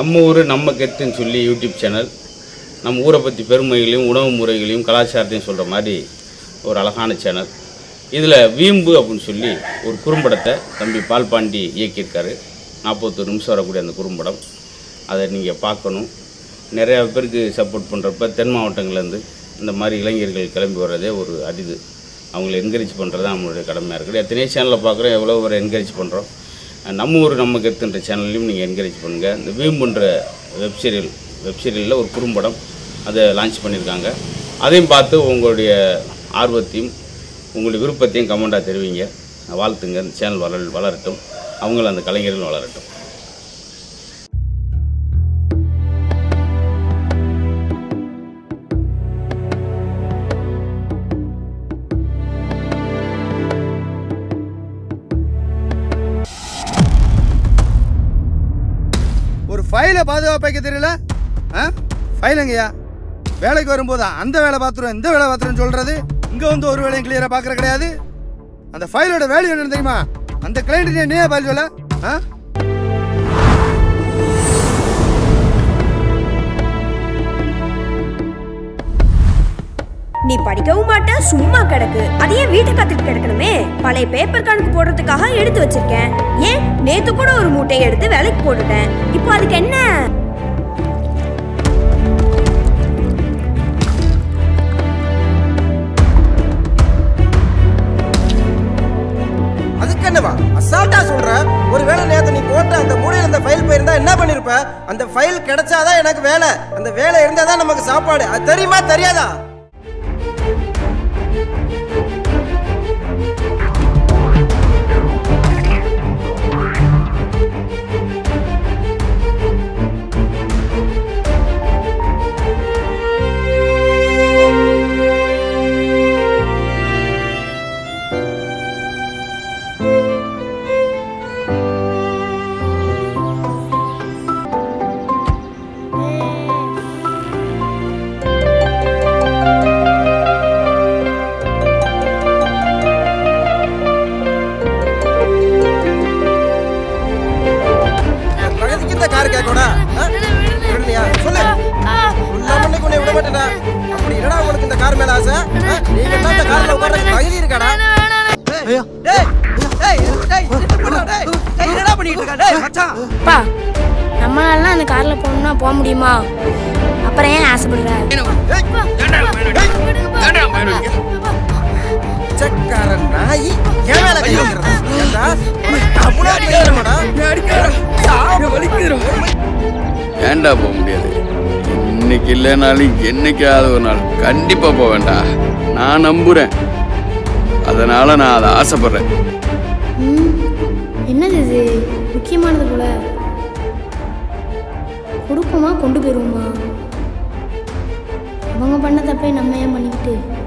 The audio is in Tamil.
நம்ம ஊர் நம்ம கெத்துன்னு சொல்லி யூடியூப் சேனல் நம்ம ஊரை பற்றி பெருமைகளையும் உணவு முறைகளையும் கலாச்சாரத்தையும் சொல்கிற மாதிரி ஒரு அழகான சேனல் இதில் வீம்பு அப்படின்னு சொல்லி ஒரு குறும்படத்தை தம்பி பால்பாண்டி இயக்கியிருக்காரு நாற்பத்தொரு நிமிஷம் வரக்கூடிய அந்த குறும்படம் அதை நீங்கள் பார்க்கணும் நிறையா பேருக்கு சப்போர்ட் பண்ணுறப்ப தென் மாவட்டங்கள்லேருந்து இந்த மாதிரி இளைஞர்கள் கிளம்பி வர்றதே ஒரு அரிது அவங்களை என்கரேஜ் பண்ணுறது தான் நம்மளுடைய கடமையாக இருக்குது எத்தனையோ சேனலில் பார்க்குறோம் எவ்வளோ ஒரு என்கரேஜ் பண்ணுறோம் நம்ம ஊர் நம்ம கருத்துன்ற சேனல்லையும் நீங்கள் என்கரேஜ் பண்ணுங்கள் இந்த வீம்புன்ற வெப் சீரியல் வெப் சீரியலில் ஒரு குறும்படம் அதை லான்ச் பண்ணியிருக்காங்க அதையும் பார்த்து உங்களுடைய ஆர்வத்தையும் உங்களுடைய விருப்பத்தையும் கமெண்டாக தெரிவிங்க வாழ்த்துங்க இந்த சேனல் வளர வளரட்டும் அவங்களும் அந்த கலைஞர்கள் வளரட்டும் ஒரு ஃபைலை பாதுகாப்பு வைக்க தெரியல ஆ ஃபைலுங்கய்யா வேலைக்கு வரும்போது அந்த வேலை பார்த்துருவோம் இந்த வேலை பார்த்துருன்னு சொல்றது இங்கே வந்து ஒரு வேலையும் கிளியராக பார்க்குற கிடையாது அந்த ஃபைலோட வேல்யூ என்னன்னு தெரியுமா அந்த கிளைண்ட் நீ பதில் சொல்ல ஆ நீ படிக்கவும் மாட்ட சும்மா கிடக்கு அதையே வீட்டை கத்துட்டு கிடக்கணுமே பழைய பேப்பர் கணக்கு போடுறதுக்காக எடுத்து வச்சிருக்கேன் ஏன் நேத்து கூட ஒரு மூட்டையை எடுத்து வேலைக்கு போட்டுட்டேன் இப்போ அதுக்கு என்ன அதுக்கு என்னவா அசால்ட்டா சொல்ற ஒருவேளை நேத்து நீ போட்ட அந்த மூடையில அந்த ஃபைல் போயிருந்தா என்ன பண்ணிருப்ப அந்த ஃபைல் கிடைச்சாதான் எனக்கு வேலை அந்த வேலை இருந்தாதான் நமக்கு சாப்பாடு அது தெரியுமா தெரியாதா பிரகதிக்கு இந்த கார் கேட்கடா விடலையா சொல்லு உன்ன மண்ணுக்கு உன்னை விட மாட்டேடா அப்படி என்னடா உனக்கு இந்த கார் மேல ஆசை ஆ? நீங்க என்ன இந்த கார்ல உட்கார்றதுக்கு தகுதி இருக்காடா ஐயா டேய் டேய் டேய் என்னடா டேய் டேய் என்னடா பண்ணிட்டு இருக்க டேய் மச்சான் அப்பா நம்மளாலாம் அந்த கார்ல போகணும்னா போக முடியுமா அப்புறம் ஏன் ஆசைப்படுற பிச்சைக்காரன் நாய் என் மேல கை வைக்கிறதா ஏண்டா உனக்கு அவ்வளவு தைரியமாடா? ஏன்டா போக முடியாது இன்னைக்கு இல்லைனாலும் என்னைக்காவது ஒரு நாள் கண்டிப்பா போவேன்டா நான் நம்புறேன் அதனால நான் அதை ஆசைப்படுறேன் ம், என்னது இது முக்கியமானது போல கொடுப்போமா கொண்டு போயிருவோமா அவங்க பண்ண தப்பே நம்ம ஏன் பண்ணிக்கிட்டு